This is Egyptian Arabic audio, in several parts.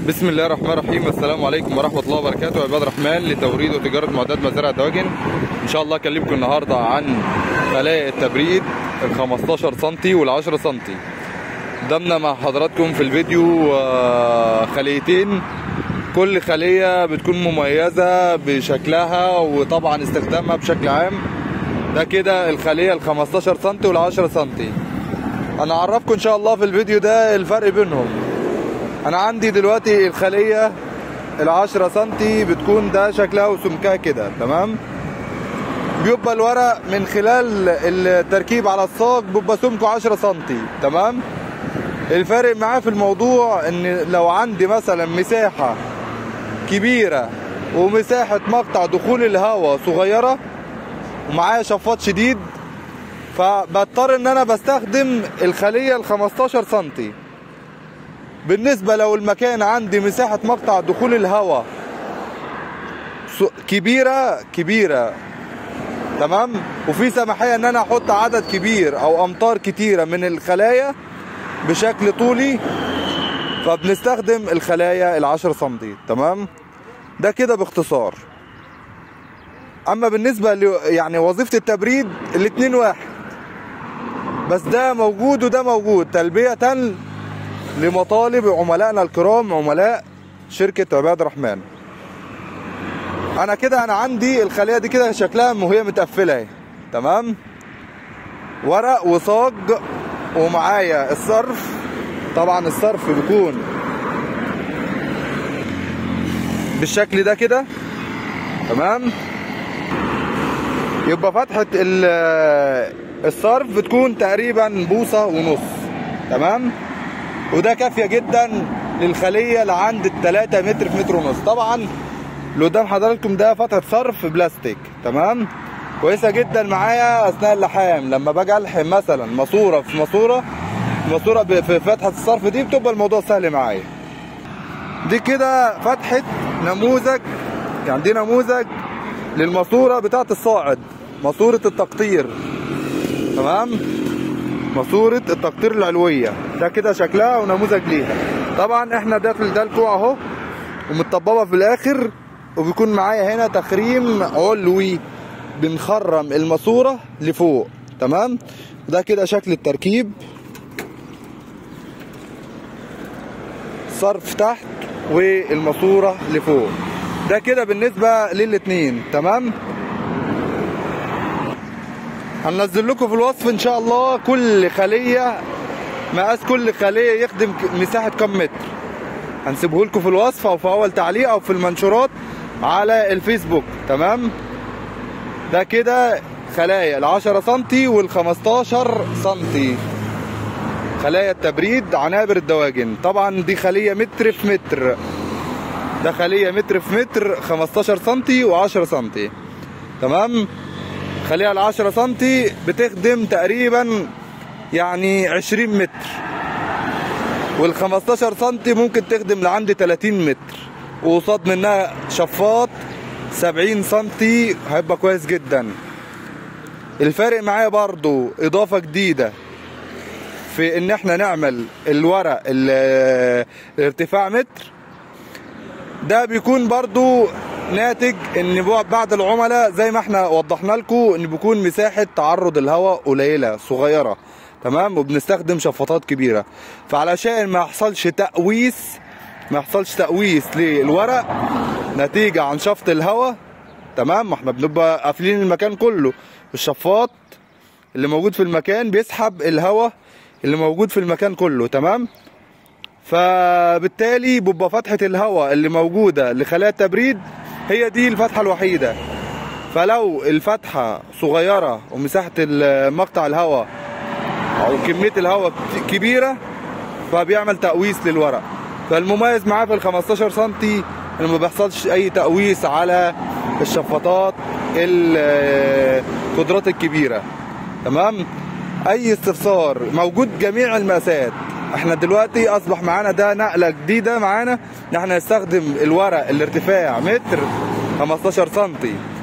بسم الله الرحمن الرحيم السلام عليكم ورحمه الله وبركاته عباد الرحمن لتوريد وتجاره معدات مزارع الدواجن ان شاء الله اكلمكم النهارده عن خلايا التبريد ال 15 سم وال 10 سم قدامنا مع حضراتكم في الفيديو آه، خليتين كل خليه بتكون مميزه بشكلها وطبعا استخدامها بشكل عام ده كده الخليه ال 15 سم وال 10 سم انا اعرفكم ان شاء الله في الفيديو ده الفرق بينهم انا عندي دلوقتي الخليه العشرة سنتي بتكون ده شكلها وسمكها كده تمام بيبقى الورق من خلال التركيب على الصاج بيبقى سمكه 10 سنتي تمام الفارق معاه في الموضوع ان لو عندي مثلا مساحة كبيرة ومساحة مقطع دخول الهواء صغيرة ومعايا شفاط شديد فبضطر ان انا بستخدم الخلية ال 15 سنتي بالنسبة لو المكان عندي مساحة مقطع دخول الهواء كبيرة كبيرة تمام وفي سماحية ان انا احط عدد كبير او امتار كتيرة من الخلايا بشكل طولي فبنستخدم الخلايا العشر سنتي تمام ده كده باختصار اما بالنسبة ل يعني وظيفة التبريد الاتنين واحد بس ده موجود وده موجود تلبية لمطالب عملائنا الكرام عملاء شركة عباد الرحمن انا كده انا عندي الخلية دي كده شكلها وهي متقفلة اهي تمام ورق وصاج ومعايا الصرف طبعا الصرف بيكون بالشكل ده كده تمام يبقى فتحة الصرف بتكون تقريبا بوصة ونص تمام وده كافيه جدا للخليه اللي عند ال 3 متر في متر ونص طبعا اللي قدام حضراتكم ده فتحه صرف بلاستيك تمام كويسه جدا معايا اثناء اللحام لما باجي الحم مثلا ماسوره في ماسوره ماسوره في فتحه الصرف دي بتبقى الموضوع سهل معايا دي كده فتحه نموذج يعني دي نموذج للماسوره بتاعه الصاعد ماسوره التقطير تمام ماسوره التقطير العلويه ده كده شكلها ونموذج ليها طبعا احنا داخل ده الكوع اهو ومتطببه في الاخر وبيكون معايا هنا تخريم علوي بنخرم الماسوره لفوق تمام ده كده شكل التركيب صرف تحت والماسوره لفوق ده كده بالنسبه للاتنين تمام هننزل لكم في الوصف ان شاء الله كل خليه مقاس كل خليه يخدم مساحه كم متر هنسيبه لكم في الوصف او في اول تعليق او في المنشورات على الفيسبوك تمام ده كده خلايا ال 10 سم وال 15 سم خلايا التبريد عنابر الدواجن طبعا دي خليه متر في متر ده خليه متر في متر 15 سم و10 سم تمام خليها ال 10 سم بتخدم تقريبا يعني 20 متر وال 15 سم ممكن تخدم لعند 30 متر وقصاد منها شفاط 70 سم هيبقى كويس جدا الفارق معايا برضو اضافه جديده في ان احنا نعمل الورق الارتفاع متر ده بيكون برضو ناتج ان بعض العملاء زي ما احنا وضحنا لكم ان بيكون مساحه تعرض الهواء قليله صغيره تمام وبنستخدم شفاطات كبيره فعلشان ما يحصلش تقويس ما يحصلش تقويس للورق نتيجه عن شفط الهواء تمام ما احنا بنبقى قافلين المكان كله الشفاط اللي موجود في المكان بيسحب الهواء اللي موجود في المكان كله تمام فبالتالي بيبقى فتحه الهواء اللي موجوده لخلايا التبريد هي دي الفتحه الوحيده فلو الفتحه صغيره ومساحه مقطع الهواء او كميه الهواء كبيره فبيعمل تقويس للورق فالمميز معاه في ال 15 سم انه ما بيحصلش اي تقويس على الشفاطات القدرات الكبيره تمام اي استفسار موجود جميع المقاسات احنا دلوقتي اصبح معانا ده نقله جديده معانا ان احنا نستخدم الورق الارتفاع متر 15 سم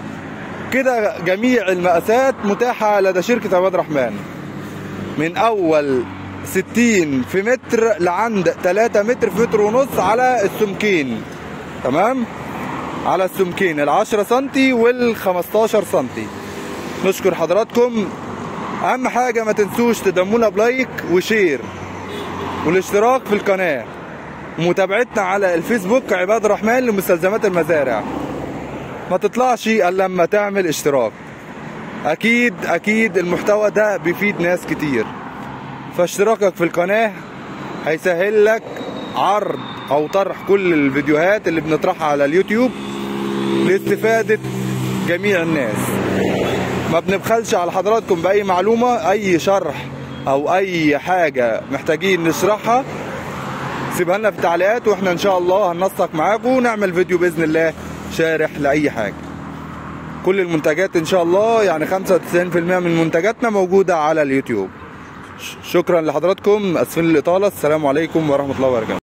كده جميع المقاسات متاحه لدى شركه عباد الرحمن من اول 60 في متر لعند 3 متر في متر ونص على السمكين تمام على السمكين ال 10 سنتي وال 15 سنتي نشكر حضراتكم اهم حاجه ما تنسوش تدعمونا بلايك وشير والاشتراك في القناه ومتابعتنا على الفيسبوك عباد الرحمن لمستلزمات المزارع ما تطلعش الا لما تعمل اشتراك اكيد اكيد المحتوى ده بيفيد ناس كتير فاشتراكك في القناه هيسهل لك عرض او طرح كل الفيديوهات اللي بنطرحها على اليوتيوب لاستفاده جميع الناس ما بنبخلش على حضراتكم باي معلومه اي شرح او اي حاجه محتاجين نشرحها سيبها لنا في التعليقات واحنا ان شاء الله هننسق معاكم ونعمل فيديو باذن الله شارح لاي حاجه كل المنتجات ان شاء الله يعني 95% من منتجاتنا موجوده على اليوتيوب ش- شكرا لحضراتكم اسفين الاطاله السلام عليكم ورحمه الله وبركاته